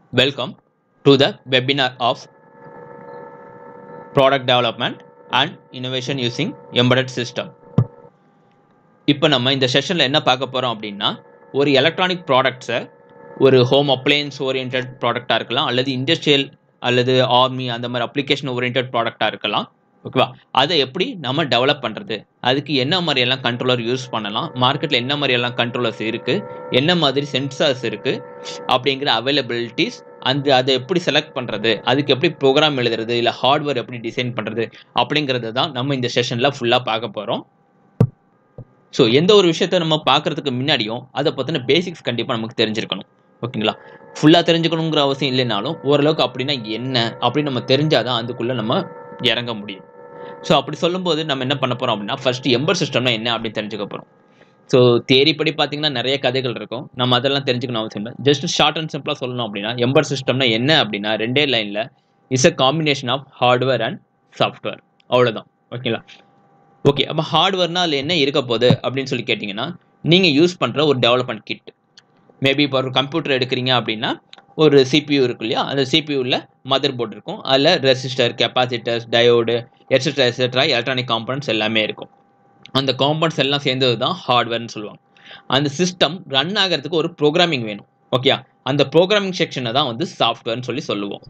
Welcome to the webinar of Product Development and Innovation Using Embedded System. இப்போ நம்ம இந்த செஷனில் என்ன பார்க்க போகிறோம் அப்படின்னா ஒரு எலக்ட்ரானிக் ப்ராடக்ட்ஸை ஒரு ஹோம் அப்ளையன்ஸ் ஓரியன்ட் ப்ராடக்டாக இருக்கலாம் அல்லது இண்டஸ்ட்ரியல் அல்லது ஆர்மி அந்த மாதிரி அப்ளிகேஷன் ஓரியன்ட் ப்ராடக்டாக இருக்கலாம் ஓகேவா அதை எப்படி நம்ம டெவலப் பண்ணுறது அதுக்கு என்ன மாதிரி எல்லாம் கண்ட்ரோலர் யூஸ் பண்ணலாம் மார்க்கெட்டில் என்ன மாதிரி எல்லாம் கண்ட்ரோலர்ஸ் இருக்குது என்ன மாதிரி சென்சார்ஸ் இருக்குது அப்படிங்கிற அவைலபிலிட்டிஸ் அந்த அதை எப்படி செலக்ட் பண்ணுறது அதுக்கு எப்படி ப்ரோக்ராம் எழுதுறது இல்லை ஹார்ட்வேர் எப்படி டிசைன் பண்ணுறது அப்படிங்கிறது தான் நம்ம இந்த செஷனில் ஃபுல்லாக பார்க்க போகிறோம் ஸோ எந்த ஒரு விஷயத்த நம்ம பார்க்குறதுக்கு முன்னாடியும் அதை பற்றின பேசிக்ஸ் கண்டிப்பாக நமக்கு தெரிஞ்சிருக்கணும் ஓகேங்களா ஃபுல்லாக தெரிஞ்சுக்கணுங்கிற அவசியம் இல்லைனாலும் ஓரளவுக்கு அப்படின்னா என்ன அப்படின்னு நம்ம தெரிஞ்சாதான் அதுக்குள்ளே நம்ம இறங்க முடியும் ஸோ அப்படி சொல்லும்போது நம்ம என்ன பண்ண போகிறோம் அப்படின்னா ஃபர்ஸ்ட் எம்பர் சிஸ்டம்னா என்ன அப்படின்னு தெரிஞ்சுக்க போகிறோம் ஸோ தேரி படி பார்த்தீங்கன்னா நிறைய கதைகள் இருக்கும் நம்ம அதெல்லாம் தெரிஞ்சுக்கணும் அவசியம் இல்லை ஜஸ்ட் ஷார்ட் அண்ட் சிம்பிளாக சொல்லணும் அப்படின்னா எம்பர் சிஸ்டம்னா என்ன அப்படின்னா ரெண்டே லைனில் it's a combination of hardware and software அவ்வளோதான் ஓகேங்களா ஓகே அப்போ ஹார்ட்வேர்னா அதில் என்ன இருக்க போகுது அப்படின்னு சொல்லி கேட்டிங்கன்னா நீங்கள் யூஸ் பண்ணுற ஒரு டெவலப்மெண்ட் கிட் மேபி இப்போ ஒரு கம்ப்யூட்டர் எடுக்கிறீங்க அப்படின்னா ஒரு சிபியூ இருக்கு இல்லையா அந்த சிபியூவில் மதர் போர்டு இருக்கும் அதில் resistor capacitors diode extra extra electronic components எல்லாமே இருக்கும் அந்த காம்பனன்ட்ஸ் எல்லாம் சேர்ந்தது தான் ஹார்ட்வேர்னு சொல்லுவாங்க அந்த சிஸ்டம் ரன் ஆகிறதுக்கு ஒரு ப்ரோக்ராமிங் வேணும் ஓகே அந்த ப்ரோக்ராமிங் செக்ஷனை தான் வந்து சாஃப்ட்வேர்னு சொல்லி சொல்லுவோம்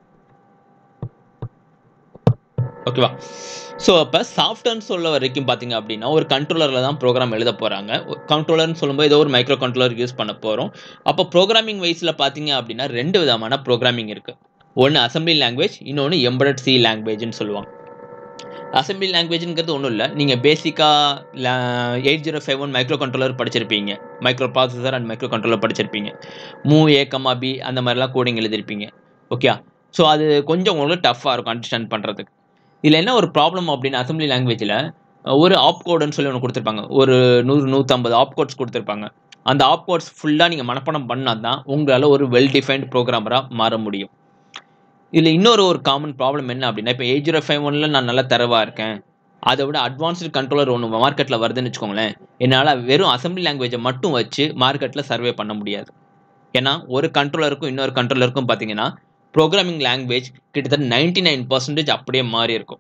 ஓகேவா ஸோ அப்போ சாஃப்ட்வேர்னு சொல்ல வரைக்கும் பார்த்தீங்க அப்படின்னா ஒரு கண்ட்ரோலரில் தான் ப்ரோக்ராம் எழுத போகிறாங்க கண்ட்ரோலர்னு சொல்லும்போது ஏதோ ஒரு மைக்ரோ கண்ட்ரோலர் யூஸ் பண்ண போகிறோம் அப்போ ப்ரோக்ராமிங் வைஸில் பார்த்தீங்க அப்படின்னா ரெண்டு விதமான ப்ரோக்ராமிங் இருக்குது ஒன்று அசம்பிளி லாங்குவேஜ் இன்னொன்று எம்படட் சி லாங்குவேஜ்னு சொல்லுவாங்க அசம்பிளி லாங்குவேஜ்ங்கிறது ஒன்றும் இல்லை நீங்கள் பேசிக்காக eight zero five one micro controller படிச்சிருப்பீங்க micro processor and micro controller படிச்சிருப்பீங்க மூ ஏ கமா பி அந்த மாதிரிலாம் கோடிங் எழுதிருப்பீங்க ஓகே ஸோ அது கொஞ்சம் உங்களுக்கு டஃப்பாக இருக்கும் அண்டர்ஸ்டாண்ட் பண்ணுறதுக்கு இதில் என்ன ஒரு ப்ராப்ளம் அப்படின்னு அசம்பிளி லாங்குவேஜில் ஒரு ஆப் கோடுன்னு சொல்லி ஒன்று கொடுத்துருப்பாங்க ஒரு நூறு நூற்றம்பது ஆப் கோட்ஸ் கொடுத்துருப்பாங்க அந்த ஆப் கோட்ஸ் ஃபுல்லாக நீங்கள் மனப்பாடம் பண்ணால் தான் உங்களால் ஒரு வெல் டிஃபைன்ட் ப்ரோக்ராமராக மாற முடியும் இதில் இன்னொரு ஒரு காமன் ப்ராப்ளம் என்ன அப்படின்னா இப்போ எயிட் ஜீரோ ஃபைவ் ஒனில் நான் நல்லா தரவாக இருக்கேன் அதை விட அட்வான்ஸ்டு கண்ட்ரோலர் ஒன்று மார்க்கெட்டில் வருதுன்னு வச்சுக்கோங்களேன் என்னால் வெறும் அசம்பிளி லாங்குவேஜை மட்டும் வச்சு மார்க்கெட்டில் சர்வே பண்ண முடியாது ஏன்னா ஒரு கண்ட்ரோலருக்கும் இன்னொரு கண்ட்ரோலருக்கும் பார்த்தீங்கன்னா ப்ரோக்ராமிங் லாங்குவேஜ் கிட்டத்தட்ட நைன்டி நைன் பர்சன்டேஜ் அப்படியே மாறி இருக்கும்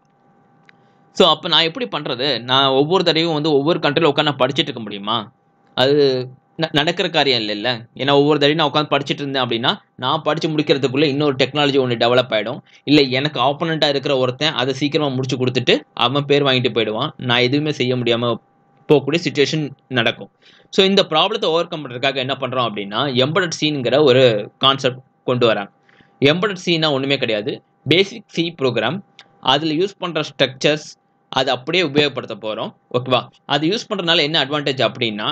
ஸோ அப்போ நான் எப்படி பண்ணுறது நான் ஒவ்வொரு தடவையும் வந்து ஒவ்வொரு கண்ட்ரியில் உட்காந்து படிச்சுட்டு இருக்க முடியுமா அது நடக்கிற காரியம் இல்லைல்ல ஏன்னா ஒவ்வொரு தடவையும் நான் உட்காந்து படிச்சுட்டு இருந்தேன் அப்படின்னா நான் படித்து முடிக்கிறதுக்குள்ளே இன்னொரு டெக்னாலஜி ஒன்று டெவலப் ஆகிடும் இல்லை எனக்கு ஆப்போனண்ட்டாக இருக்கிற ஒருத்தன் அதை சீக்கிரமாக முடிச்சு கொடுத்துட்டு அவன் பேர் வாங்கிட்டு போயிடுவான் நான் எதுவுமே செய்ய முடியாமல் போகக்கூடிய சுச்சுவேஷன் நடக்கும் ஸோ இந்த ப்ராப்ளத்தை ஓவர் கம் பண்ணுறதுக்காக என்ன பண்ணுறோம் அப்படின்னா எம்படட் சீனுங்கிற ஒரு கான்செப்ட் கொண்டு வராங்க எம்படட் சீனா ஒன்றுமே கிடையாது பேசிக் சி ப்ரோக்ராம் அதில் யூஸ் பண்ணுற ஸ்ட்ரக்சர்ஸ் அதை அப்படியே உபயோகப்படுத்த போகிறோம் ஓகேவா அது யூஸ் பண்ணுறதுனால என்ன அட்வான்டேஜ் அப்படின்னா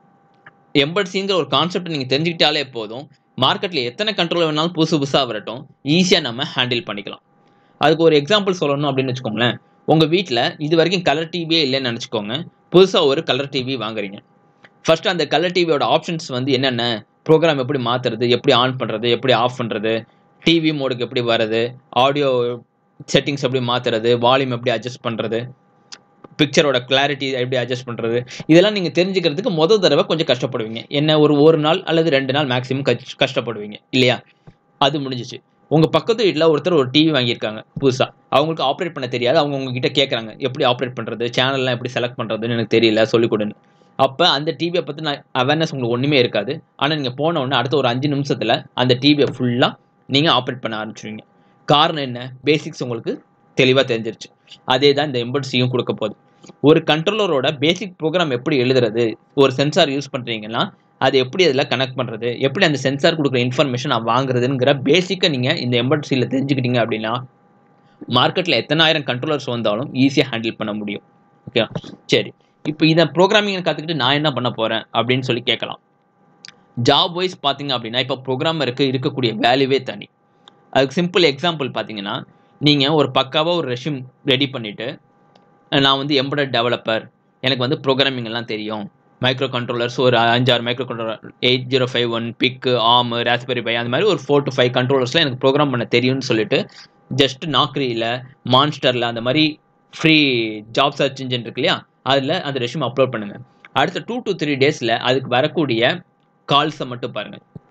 எம்பட் சிங்கிற ஒரு கான்செப்ட் நீங்கள் தெரிஞ்சுக்கிட்டாலே போதும் மார்க்கெட்டில் எத்தனை கண்ட்ரோல் வேணாலும் புதுசு புதுசாக வரட்டும் ஈஸியாக நம்ம ஹேண்டில் பண்ணிக்கலாம் அதுக்கு ஒரு எக்ஸாம்பிள் சொல்லணும் அப்படின்னு வச்சுக்கோங்களேன் உங்கள் வீட்டில் இது வரைக்கும் கலர் டிவியே இல்லைன்னு நினச்சிக்கோங்க புதுசாக ஒரு கலர் டிவி வாங்குறீங்க ஃபர்ஸ்ட் அந்த கலர் டிவியோட ஆப்ஷன்ஸ் வந்து என்னென்ன ப்ரோக்ராம் எப்படி மாற்றுறது எப்படி ஆன் பண்ணுறது எப்படி ஆஃப் பண்ணுறது டிவி மோடுக்கு எப்படி வர்றது ஆடியோ செட்டிங்ஸ் எப்படி மாற்றுறது வால்யூம் எப்படி அட்ஜஸ்ட் பண்ணுறது பிக்சரோட கிளாரிட்டி எப்படி அட்ஜஸ்ட் பண்ணுறது இதெல்லாம் நீங்கள் தெரிஞ்சுக்கிறதுக்கு முதல் தடவை கொஞ்சம் கஷ்டப்படுவீங்க என்ன ஒரு ஒரு நாள் அல்லது ரெண்டு நாள் மேக்ஸிமம் கஷ்டப்படுவீங்க இல்லையா அது முடிஞ்சிச்சு உங்கள் பக்கத்து வீட்டில் ஒருத்தர் ஒரு டிவி வாங்கியிருக்காங்க புதுசாக அவங்களுக்கு ஆப்ரேட் பண்ண தெரியாது அவங்க உங்ககிட்ட கேட்குறாங்க எப்படி ஆப்ரேட் பண்ணுறது சேனல்லாம் எப்படி செலக்ட் பண்ணுறதுன்னு எனக்கு தெரியல சொல்லிக் கொடுன்னு அப்போ அந்த டிவியை பற்றி நான் அவேர்னஸ் உங்களுக்கு ஒன்றுமே இருக்காது ஆனால் நீங்கள் போன உடனே அடுத்த ஒரு அஞ்சு நிமிஷத்தில் அந்த டிவியை ஃபுல்லாக நீங்கள் ஆப்ரேட் பண்ண ஆரம்பிச்சிருவீங்க காரணம் என்ன பேசிக்ஸ் உங்களுக்கு தெளிவாக தெரிஞ்சிருச்சு அதே தான் இந்த எம்பர்சியும் கொடுக்க போகுது ஒரு கண்ட்ரோலரோட பேசிக் ப்ரோக்ராம் எப்படி எழுதுறது ஒரு சென்சார் யூஸ் பண்ணுறீங்கன்னா அது எப்படி அதில் கனெக்ட் பண்ணுறது எப்படி அந்த சென்சார் கொடுக்குற இன்ஃபர்மேஷன் நான் வாங்குறதுங்கிற பேசிக்காக நீங்கள் இந்த எம்பர்சியில் தெரிஞ்சுக்கிட்டீங்க அப்படின்னா மார்க்கெட்டில் எத்தனாயிரம் கண்ட்ரோலர்ஸ் வந்தாலும் ஈஸியாக ஹேண்டில் பண்ண முடியும் ஓகே சரி இப்போ இதை ப்ரோக்ராமிங் கற்றுக்கிட்டு நான் என்ன பண்ண போகிறேன் அப்படின்னு சொல்லி கேட்கலாம் ஜாப் வைஸ் பார்த்தீங்க அப்படின்னா இப்போ ப்ரோக்ராமருக்கு இருக்கக்கூடிய வேல்யூவே தனி அதுக்கு சிம்பிள் எக்ஸாம்பிள் பார்த்தீங்கன்னா நீங்கள் ஒரு பக்காவாக ஒரு ரெஷ்யூம் ரெடி பண்ணிவிட்டு நான் வந்து எம்படட் டெவலப்பர் எனக்கு வந்து ப்ரோக்ராமிங் எல்லாம் தெரியும் மைக்ரோ கண்ட்ரோலர்ஸ் ஒரு அஞ்சாறு micro controller eight zero five one PIC ARM raspberry by அந்த மாதிரி ஒரு ஃபோர் டு ஃபைவ் கண்ட்ரோலர்ஸில் எனக்கு ப்ரோக்ராம் பண்ண தெரியும்னு சொல்லிட்டு ஜஸ்ட் நாக்ரியில் மான்ஸ்டரில் அந்த மாதிரி ஃப்ரீ ஜாப் சர்ச் இன்ஜின் இருக்கு இல்லையா அதில் அந்த ரெஷ்யூம் அப்லோட் பண்ணுங்கள் அடுத்த டூ டு த்ரீ டேஸில் அதுக்கு வரக்கூடிய கால்ஸை மட்டும் பாருங்கள்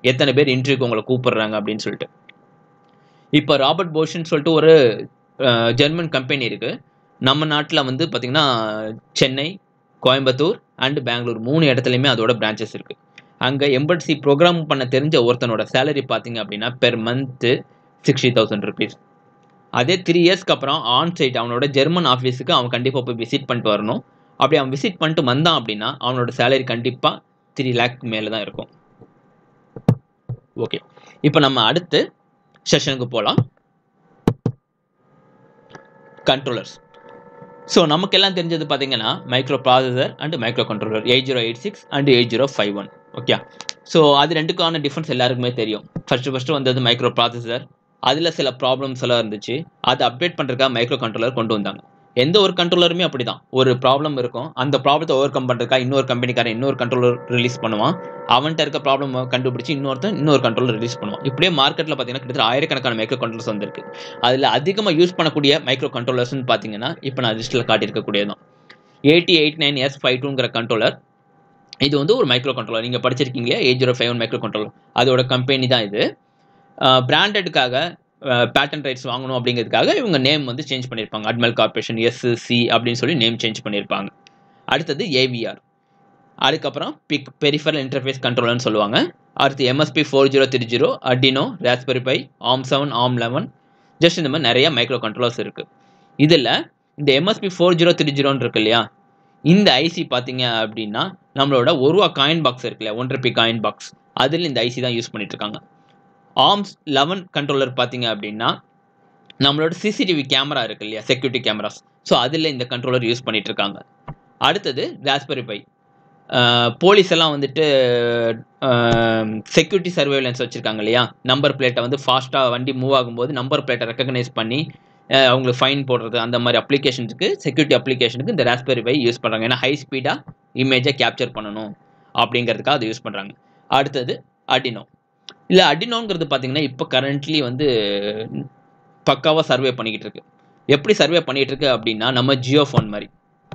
எத்தனை பேர் இன்டர்வியூக்கு உங்களை கூப்பிடுறாங்க அப்படின்னு சொல்லிட்டு இப்போ ராபர்ட் போஷன் சொல்லிட்டு ஒரு ஜெர்மன் கம்பெனி இருக்கு நம்ம நாட்டில் வந்து பார்த்தீங்கன்னா சென்னை கோயம்புத்தூர் அண்ட் பெங்களூர் மூணு இடத்துலையுமே அதோட பிரான்ச்சஸ் இருக்கு அங்கே எம்பட்சி ப்ரோக்ராம் பண்ண தெரிஞ்ச ஒருத்தனோட சேலரி பார்த்தீங்க அப்படின்னா per month sixty thousand rupees அதே த்ரீ இயர்ஸ்க்கு அப்புறம் ஆன் சைட் அவனோட ஜெர்மன் ஆஃபீஸுக்கு அவன் கண்டிப்பாக போய் விசிட் பண்ணிட்டு வரணும் அப்படி அவன் விசிட் பண்ணிட்டு வந்தான் அப்படின்னா அவனோட சேலரி கண்டிப்பாக த்ரீ லேக் மேலே தான் இருக்கும் ஓகே இப்போ நம்ம அடுத்து செஷனுக்கு போகலாம் கண்ட்ரோலர்ஸ் ஸோ நமக்கெல்லாம் தெரிஞ்சது பார்த்தீங்கன்னா micro processor and micro controller eight zero eight six and eight zero five one okay so அது ரெண்டுக்கான டிஃப்ரென்ஸ் எல்லாருக்குமே தெரியும் ஃபர்ஸ்ட் ஃபர்ஸ்ட் வந்தது மைக்ரோ ப்ராசஸர் அதில் சில ப்ராப்ளம்ஸ் எல்லாம் இருந்துச்சு அதை அப்டேட் பண்ணுறதுக்காக மைக்ரோ கண்ட்ரோலர் கொண்டு வந்தாங்க எந்த ஒரு கண்ட்ரோலருமே அப்படி தான் ஒரு ப்ராப்ளம் இருக்கும் அந்த ப்ராப்ளத்தை ஓவர் கம் பண்ணுறதுக்காக இன்னொரு கம்பெனிக்காரன் இன்னொரு கண்ட்ரோலர் ரிலீஸ் பண்ணுவான் அவன்கிட்ட இருக்க ப்ராப்ளம் கண்டுபிடிச்சி இன்னொருத்தன் இன்னொரு கண்ட்ரோலர் ரிலீஸ் பண்ணுவான் இப்படியே மார்க்கெட்டில் பார்த்தீங்கன்னா கிட்டத்தட்ட ஆயிரக்கணக்கான மைக்ரோ கண்ட்ரோலர்ஸ் வந்திருக்கு அதில் அதிகமாக யூஸ் பண்ணக்கூடிய மைக்ரோ கண்ட்ரோலர்ஸ்னு பார்த்தீங்கன்னா இப்போ நான் லிஸ்ட்டில் காட்டியிருக்கக்கூடியதான் eighty eight nine S five டூங்கிற கண்ட்ரோலர் இது வந்து ஒரு மைக்ரோ கண்ட்ரோலர் நீங்கள் படிச்சிருக்கீங்களே eight zero five one micro controller அதோட கம்பெனி தான் இது பிராண்டடுக்காக பேட்டன் ரைட்ஸ் வாங்கணும் அப்படிங்கிறதுக்காக இவங்க நேம் வந்து சேஞ்ச் பண்ணியிருப்பாங்க அட்மல் கார்பரேஷன் எஸ்சி அப்படின்னு சொல்லி நேம் சேஞ்ச் பண்ணியிருப்பாங்க அடுத்தது ஏவிஆர் அதுக்கப்புறம் பிக் பெரிஃபரல் இன்டர்ஃபேஸ் கண்ட்ரோலர்னு சொல்லுவாங்க அடுத்து MSP four zero three zero Arduino Raspberry Pi ARM seven ARM eleven just இந்த மாதிரி நிறைய மைக்ரோ கண்ட்ரோலர்ஸ் இருக்குது இதில் இந்த எம்எஸ்பி ஃபோர் ஜீரோ த்ரீ ஜீரோன்னு இருக்கு இல்லையா இந்த ஐசி பார்த்தீங்க அப்படின்னா நம்மளோட ஒரு ரூபா காயின் பாக்ஸ் இருக்கு இல்லையா ஒன்றரை பி காயின் பாக்ஸ் அதில் இந்த ஐசி தான் யூஸ் பண்ணிட்டு இருக்காங்க ஆர்ம்ஸ் லெவன் கண்ட்ரோலர் பார்த்தீங்க அப்படின்னா நம்மளோட சிசிடிவி கேமரா இருக்கு இல்லையா செக்யூரிட்டி கேமராஸ் ஸோ அதில் இந்த கண்ட்ரோலர் யூஸ் பண்ணிட்டு இருக்காங்க அடுத்தது ராஸ்பெரி பை போலீஸ் எல்லாம் வந்துட்டு செக்யூரிட்டி சர்வேலன்ஸ் வச்சுருக்காங்க இல்லையா நம்பர் பிளேட்டை வந்து ஃபாஸ்ட்டாக வண்டி மூவ் ஆகும்போது நம்பர் பிளேட்டை ரெக்கக்னைஸ் பண்ணி அவங்களுக்கு ஃபைன் போடுறது அந்த மாதிரி அப்ளிகேஷன்ஸுக்கு செக்யூரிட்டி அப்ளிகேஷனுக்கு இந்த ராஸ்பெரி பை யூஸ் பண்ணுறாங்க ஏன்னா ஹை ஸ்பீடாக இமேஜை கேப்சர் பண்ணணும் அப்படிங்கிறதுக்காக அதை யூஸ் பண்ணுறாங்க அடுத்தது அடினோ இல்லை அடினோங்கிறது பார்த்தீங்கன்னா இப்போ கரண்ட்லி வந்து பக்காவாக சர்வே பண்ணிக்கிட்டு இருக்கு எப்படி சர்வே பண்ணிகிட்டு இருக்கு அப்படின்னா நம்ம ஜியோ ஃபோன் மாதிரி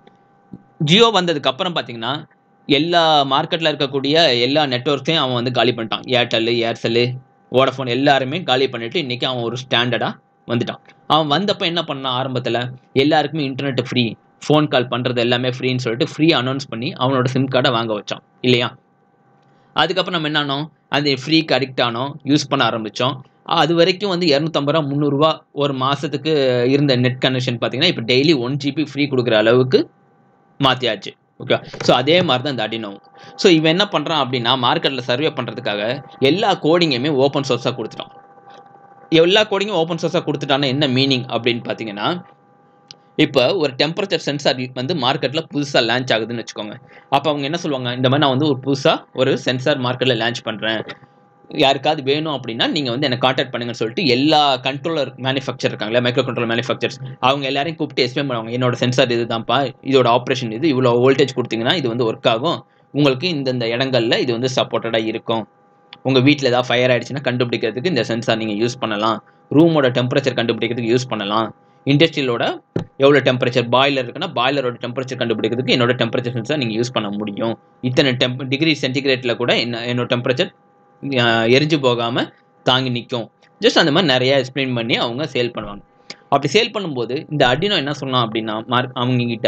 ஜியோ வந்ததுக்கு அப்புறம் பார்த்தீங்கன்னா எல்லா மார்க்கெட்டில் இருக்கக்கூடிய எல்லா நெட்ஒர்க்ஸையும் அவன் வந்து காலி பண்ணிட்டான் ஏர்டெல் ஏர்செல்லு வோடஃபோன் எல்லாருமே காலி பண்ணிட்டு இன்றைக்கி அவன் ஒரு ஸ்டாண்டர்டாக வந்துட்டான் அவன் வந்தப்போ என்ன பண்ணான் ஆரம்பத்தில் எல்லாருக்குமே இன்டர்நெட் ஃப்ரீ ஃபோன் கால் பண்ணுறது எல்லாமே ஃப்ரீன்னு சொல்லிட்டு ஃப்ரீ அனௌன்ஸ் பண்ணி அவனோட சிம் கார்டை வாங்க வச்சான் இல்லையா அதுக்கப்புறம் நம்ம என்ன ஆனோம் அந்த ஃப்ரீக்கு அடிக்ட் ஆனோம் யூஸ் பண்ண ஆரம்பித்தோம் அது வரைக்கும் வந்து இரநூத்தம்பது ரூபா முந்நூறுரூவா ஒரு மாதத்துக்கு இருந்த நெட் கனெக்ஷன் பார்த்தீங்கன்னா இப்போ டெய்லி ஒன் ஜிபி ஃப்ரீ கொடுக்குற அளவுக்கு மாற்றியாச்சு ஓகே ஸோ அதே மாதிரி தான் இந்த அடினோவும் ஸோ இவன் என்ன பண்ணுறான் அப்படின்னா மார்க்கெட்டில் சர்வே பண்ணுறதுக்காக எல்லா கோடிங்குமே ஓப்பன் சோர்ஸாக கொடுத்துட்டான் எல்லா கோடிங்கும் ஓப்பன் சோர்ஸாக கொடுத்துட்டான்னா என்ன மீனிங் அப்படின்னு பார்த்தீங்கன்னா இப்போ ஒரு டெம்பரேச்சர் சென்சார் வந்து மார்க்கெட்டில் புதுசாக லான்ச் ஆகுதுன்னு வச்சுக்கோங்க அப்போ அவங்க என்ன சொல்லுவாங்க இந்த மாதிரி நான் வந்து ஒரு புதுசாக ஒரு சென்சார் மார்க்கெட்டில் லான்ச் பண்ணுறேன் யாருக்காவது வேணும் அப்படின்னா நீங்கள் வந்து என்னை காண்டாக்ட் பண்ணுங்கன்னு சொல்லிட்டு எல்லா கண்ட்ரோலர் மேனுஃபேக்சர் இருக்காங்களே மைக்ரோ கண்ட்ரோலர் மேனுஃபேக்சர்ஸ் அவங்க எல்லாரையும் கூப்பிட்டு எக்ஸ்பிளைன் பண்ணுவாங்க என்னோட சென்சார் இது தான்ப்பா இதோட ஆப்ரேஷன் இது இவ்வளோ வோல்டேஜ் கொடுத்தீங்கன்னா இது வந்து ஒர்க் ஆகும் உங்களுக்கு இந்தந்த இடங்கள்ல இது வந்து சப்போர்ட்டடாக இருக்கும் உங்கள் வீட்டில் ஏதாவது ஃபயர் ஆயிடுச்சுன்னா கண்டுபிடிக்கிறதுக்கு இந்த சென்சார் நீங்கள் யூஸ் பண்ணலாம் ரூமோட டெம்பரேச்சர் கண்டுபிடிக்கிறதுக்கு யூஸ் பண்ணலாம் இண்டஸ்ட்ரியலோட எவ்வளோ டெம்பரேச்சர் பாய்லர் இருக்குன்னா பாய்லரோட டெம்பரேச்சர் கண்டுபிடிக்கிறதுக்கு என்னோட டெம்பரேச்சர் சென்சார் நீங்கள் யூஸ் பண்ண முடியும் இத்தனை டெம்ப் டிகிரி சென்டிகிரேட்டில் கூட என்ன என்னோட டெம்பரேச்சர் எரிஞ்சு போகாமல் தாங்கி நிற்கும் ஜஸ்ட் அந்த மாதிரி நிறைய எக்ஸ்பிளைன் பண்ணி அவங்க சேல் பண்ணுவாங்க அப்படி சேல் பண்ணும்போது இந்த அடினோ என்ன சொன்னான் அப்படின்னா மார்க் அவங்க கிட்ட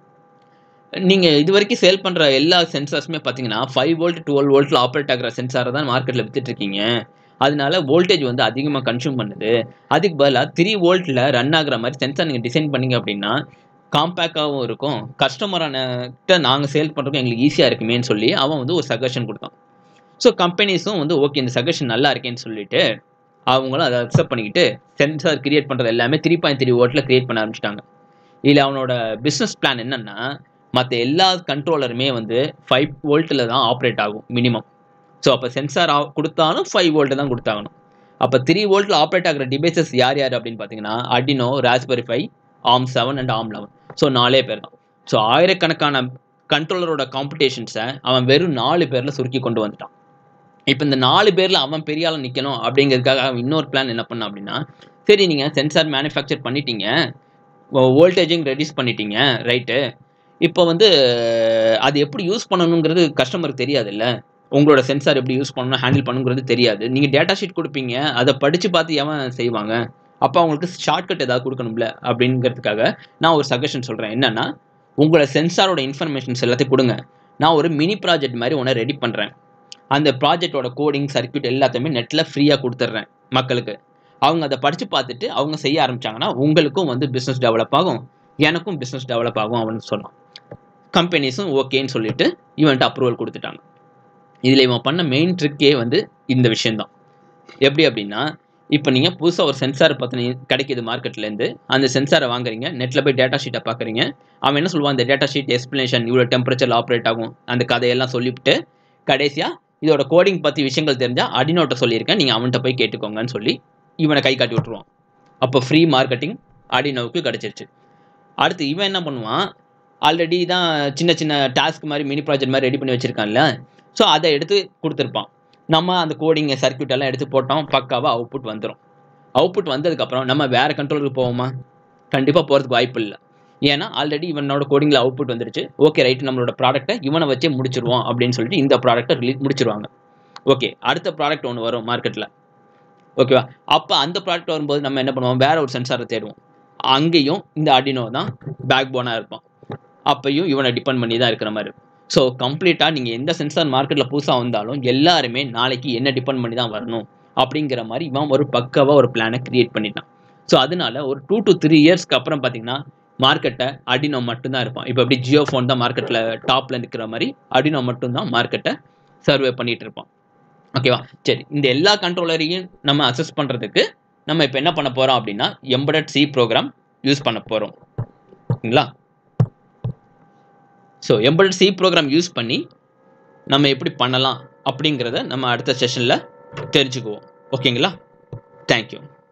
நீங்கள் இது வரைக்கும் சேல் பண்ணுற எல்லா சென்சார்ஸுமே பார்த்தீங்கன்னா ஃபைவ் வோல்ட் டுவெல் வோல்ட்டில் ஆப்ரேட் ஆகிற சென்சாரை தான் மார்க்கெட்டில் வித்துட்ருக்கீங்க அதனால வோல்டேஜ் வந்து அதிகமாக கன்சியூம் பண்ணுது அதுக்கு பதிலாக த்ரீ வோல்ட்டில் ரன் ஆகுற மாதிரி சென்சார் நீங்கள் டிசைன் பண்ணீங்க அப்படின்னா காம்பேக்டாகவும் இருக்கும் கஸ்டமரானகிட்ட நாங்கள் சேல் பண்ணுறதுக்கு எங்களுக்கு ஈஸியாக இருக்குமேன்னு சொல்லி அவன் வந்து ஒரு சஜஷன் கொடுத்தான் ஸோ கம்பெனிஸும் வந்து ஓகே இந்த சஜஷன் நல்லா இருக்கேன்னு சொல்லிட்டு அவங்களும் அதை அக்செப்ட் பண்ணிக்கிட்டு சென்சார் கிரியேட் பண்ணுறது எல்லாமே த்ரீ பாயிண்ட் த்ரீ வோல்ட்டில் கிரியேட் பண்ண ஆரம்பிச்சிட்டாங்க இதில் அவனோட பிஸ்னஸ் பிளான் என்னென்னா மற்ற எல்லா கண்ட்ரோலருமே வந்து ஃபைவ் வோல்ட்டில் தான் ஆப்ரேட் ஆகும் மினிமம் ஸோ அப்போ சென்சார் கொடுத்தாலும் ஃபைவ் வோல்ட்டு தான் கொடுத்தாகணும் அப்போ த்ரீ வோல்ட்டில் ஆப்ரேட் ஆகிற டிவைசஸ் யார் யார் அப்படின்னு பார்த்தீங்கன்னா Arduino Raspberry Pi ARM seven and ARM eleven so நாலே பேர் தான் ஸோ ஆயிரக்கணக்கான கண்ட்ரோலரோட காம்படிஷன்ஸை அவன் வெறும் நாலு பேரில் சுருக்கி கொண்டு வந்துட்டான் இப்போ இந்த நாலு பேரில் அவன் பெரிய ஆள் நிற்கணும் அப்படிங்கிறதுக்காக அவன் இன்னொரு பிளான் என்ன பண்ணான் அப்படின்னா சரி நீங்கள் சென்சார் மேனுஃபேக்சர் பண்ணிட்டீங்க வோல்டேஜிங் ரெடியூஸ் பண்ணிட்டீங்க ரைட்டு இப்போ வந்து அது எப்படி யூஸ் பண்ணணுங்கிறது கஸ்டமருக்கு தெரியாது இல்லை உங்களோட சென்சார் எப்படி யூஸ் பண்ணணும் ஹேண்டில் பண்ணுங்கிறது தெரியாது நீங்கள் டேட்டா ஷீட் கொடுப்பீங்க அதை படித்து பார்த்து எவன் செய்வாங்க அப்போ அவங்களுக்கு ஷார்ட்கட் ஏதாவது கொடுக்கணும்ல அப்படிங்கிறதுக்காக நான் ஒரு சஜஷன் சொல்கிறேன் என்னன்னா உங்களோட சென்சாரோட இன்ஃபர்மேஷன்ஸ் எல்லாத்தையும் கொடுங்க நான் ஒரு மினி ப்ராஜெக்ட் மாதிரி ஒன்று ரெடி பண்ணுறேன் அந்த ப்ராஜெக்டோட கோடிங் சர்க்யூட் எல்லாத்தையுமே நெட்டில் ஃப்ரீயாக கொடுத்துட்றேன் மக்களுக்கு அவங்க அதை படித்து பார்த்துட்டு அவங்க செய்ய ஆரம்பிச்சாங்கன்னா உங்களுக்கும் வந்து பிஸ்னஸ் டெவலப் ஆகும் எனக்கும் பிஸ்னஸ் டெவலப் ஆகும் அவனு சொன்னான் கம்பெனிஸும் ஓகேன்னு சொல்லிட்டு இவன்ட்டு அப்ரூவல் கொடுத்துட்டாங்க இதில் இவன் பண்ண மெயின் ட்ரிக்கே வந்து இந்த விஷயந்தான் எப்படி அப்படின்னா இப்போ நீங்கள் புதுசாக ஒரு சென்சார் பற்றின கிடைக்கிது மார்க்கெட்லேருந்து அந்த சென்சாரை வாங்குறீங்க நெட்டில் போய் டேட்டா ஷீட்டை பார்க்குறீங்க அவன் என்ன சொல்லுவான் அந்த டேட்டா ஷீட் எக்ஸ்ப்ளனேஷன் இவ்வளோ டெம்பரேச்சரில் ஆப்ரேட் ஆகும் அந்த கதையெல்லாம் சொல்லிவிட்டு கடைசியாக இதோட கோடிங் பற்றி விஷயங்கள் தெரிஞ்சால் அடினோட்ட சொல்லியிருக்கேன் நீங்கள் அவன்கிட்ட போய் கேட்டுக்கோங்கன்னு சொல்லி இவனை கை காட்டி விட்ருவான் அப்போ ஃப்ரீ மார்க்கெட்டிங் அடினோவுக்கு கிடச்சிருச்சு அடுத்து இவன் என்ன பண்ணுவான் ஆல்ரெடி தான் சின்ன சின்ன டாஸ்க் மாதிரி மினி ப்ராஜெக்ட் மாதிரி ரெடி பண்ணி வச்சுருக்கான்ல ஸோ அதை எடுத்து கொடுத்துருப்பான் நம்ம அந்த கோடிங் சர்க்யூட் எல்லாம் எடுத்து போட்டோம் பக்காவாக அவுட்புட் வந்துடும் அவுட்புட் வந்ததுக்கப்புறம் நம்ம வேறு கண்ட்ரோலுக்கு போவோமா கண்டிப்பாக போகிறதுக்கு வாய்ப்பு இல்லை ஏன்னா ஆல்ரெடி இவனோட கோடிங்கில் அவுட்புட் வந்துருச்சு ஓகே ரைட் நம்மளோட ப்ராடக்ட்டை இவனை வச்சே முடிச்சிருவோம் அப்படின்னு சொல்லிட்டு இந்த ப்ராடக்ட்டை ரிலீஸ் முடிச்சிருவாங்க ஓகே அடுத்த ப்ராடக்ட் ஒன்று வரும் மார்க்கெட்டில் ஓகேவா அப்போ அந்த ப்ராடக்ட் வரும்போது நம்ம என்ன பண்ணுவோம் வேற ஒரு சென்சாரை தேடுவோம் அங்கேயும் இந்த அடினோ தான் பேக் போனாக இருப்பான் அப்பையும் இவனை டிபெண்ட் பண்ணி தான் இருக்கிற மாதிரி இருக்கும் ஸோ கம்ப்ளீட்டாக நீங்கள் எந்த சென்சார் மார்க்கெட்டில் புதுசாக வந்தாலும் எல்லாருமே நாளைக்கு என்ன டிபெண்ட் பண்ணி தான் வரணும் அப்படிங்கிற மாதிரி இவன் ஒரு பக்காவாக ஒரு பிளானை கிரியேட் பண்ணிட்டான் ஸோ அதனால ஒரு டூ டு த்ரீ இயர்ஸ்க்கு அப்புறம் பார்த்தீங்கன்னா மார்க்கெட்டை அடினோ மட்டும்தான் இருப்பான் இப்போ எப்படி ஜியோ ஃபோன் தான் மார்க்கெட்டில் டாப்பில் நிற்கிற மாதிரி அடினோ மட்டும்தான் மார்க்கெட்டை சர்வே பண்ணிட்டு இருப்பான் ஓகேவா சரி இந்த எல்லா கண்ட்ரோலரையும் நம்ம அசஸ் பண்ணுறதுக்கு நம்ம இப்போ என்ன பண்ண போகிறோம் அப்படின்னா எம்படட் சி ப்ரோக்ராம் யூஸ் பண்ண போகிறோம் ஓகேங்களா so embedded C program use பண்ணி நம்ம எப்படி பண்ணலாம் அப்படிங்கிறத நம்ம அடுத்த செஷனில் தெரிஞ்சுக்குவோம் ஓகேங்களா தேங்க்யூ